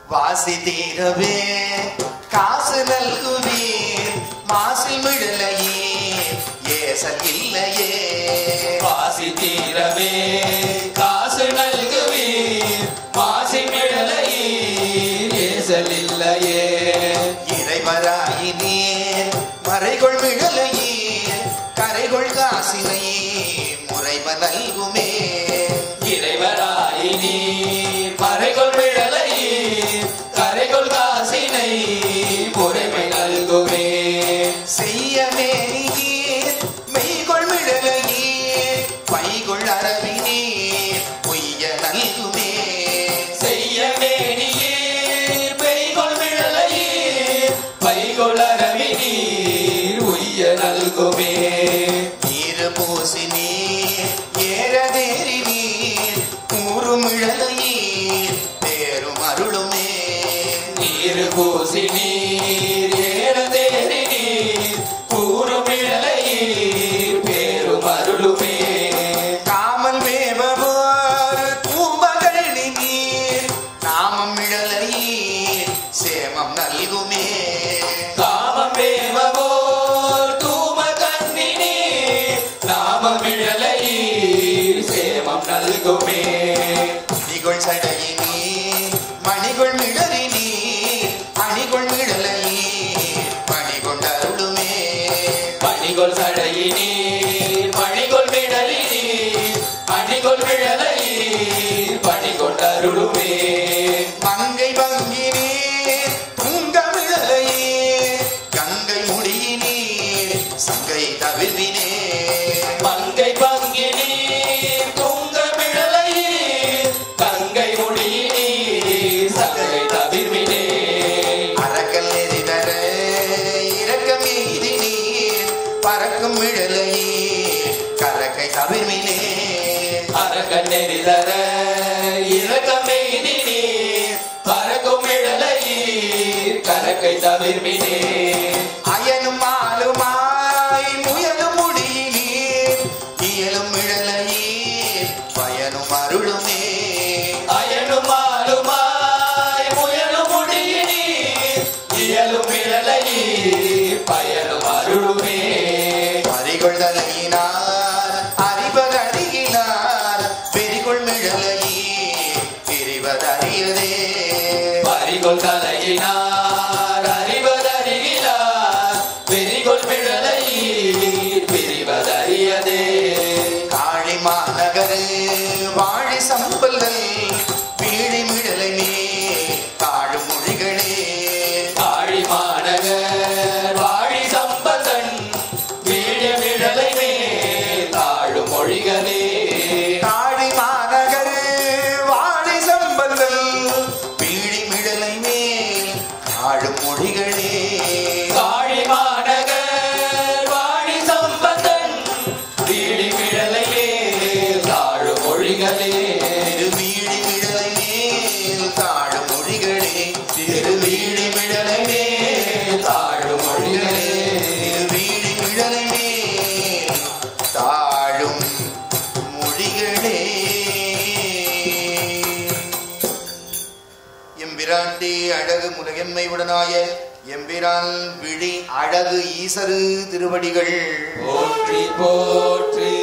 வாசி தீரவே காசு நல்குவீர் மாசில் மிடலையே ஏசல் இல்லையே வாசி தீரவே காசு நல்குவீர் மாசி மிடலையீர் ஏசல் இல்லையே இறைவராயினீர் மறைகொள் மிடலையே கரைகொள் காசினை முறைவ நல்குமே இறைவராய் நீர் மறைகொள் மிடலையீர் கரைகொள் காசினை முறைமை நல்குவே செய்யமே நீர் மெய்கொள் மிடலையே பைகொள் அரவினீர் பொய்ய நல்குமே செய்ய மேனியீர் பெய்கொள் மிடலையீர் பைகொள் அரவி நீர் உய்ய நல்குமே நீர் பூசி நீர் ஏறதேறி நீர் கூறுமிழலையீர் பேரும் அருளுமே நீர் பூசி நீர் ஏறதேறி நீர் கூறுமிழலையீர் பேரும் அருளுமே காமல் வேபவோர் தூபகரணி நீர் நாமம் இழலையீர் சேமம் நல்குமே காமம் வேமவோர் தூம கண்ணினி நாமமிழலையீர் சேமம் நல்குமே மணிகொள் சடையினீர் மணிகொள் மிடறினீர் அணிகொள் மிடலையீர் மணிகொண்ட அருளுமே பணிகொள் சடையினீர் மணிகொள் மிடலினீர் அணிகொள் மிழலையீர் பணிகொண்டருளுமே மங்கை வங்கினீர் துங்கமிழலையீர் கங்கை முடியினீர் சங்கை தவிர்வினே மங்கை பங்கினீர் துங்க மிழலையீர் கங்கை முடியினீர் சங்கை தவிர்வினே அறக்கல் எரிதர இரக்கம் எய்தி நீர் பறக்கும் மிழலையீர் கரக்கை தவிர்வினே அரக்கன் நெறிதர இறக்கமெய்தி நீர் பறக்கும் இழலையீர் கரக்கை தவிர்மினே அயனும் மாலுமாய் முயலும் முடியினீர் இயலும் மிழலையீர் பயனும் அருளுமே அயனும் ஆளுமாய் முயலும் முடியினீர் இயலும் இழலையீர் பயனும் அருளுமே பறிகொள் தலையினார் அறிவர் அருகினார் பெரிகொள் மிழலையீர் பிரிவதறியதே பறிகொள் தலையினார் அறிவதறிகிறார் வெறிகொள் பிழலையீர் பிரிவதறியதே காளி மாநகரு வாழி சம்பல்கள் பீழி மிழலை தாழும் மொழிகளே ஆழி மாநகர் வாழி சம்பதன் வீழ விழலை மேல் தாழும் மொழிகளே காளி மாநகரு வாழி சம்பல்கள் பீழி மிழலை மேல் தாழும் மொழிகளே ஆழி மாநகர் வாழி சம்பதன் வீழி விழலை மேல் தாழும் மொழிகளே திருவீழி மிழலை மேல் தாழும் மொழிகளே திருவீழி மிழலை மேல் தாழும் மொழிகளே திருவீழி மிழலை மேல் தாழும் மொழிகளே எம்பிராண்டி அழகு முலகெம்மை உடனாய எம்பிரான் விழி அழகு ஈசரு திருவடிகள் போற்றி போற்றி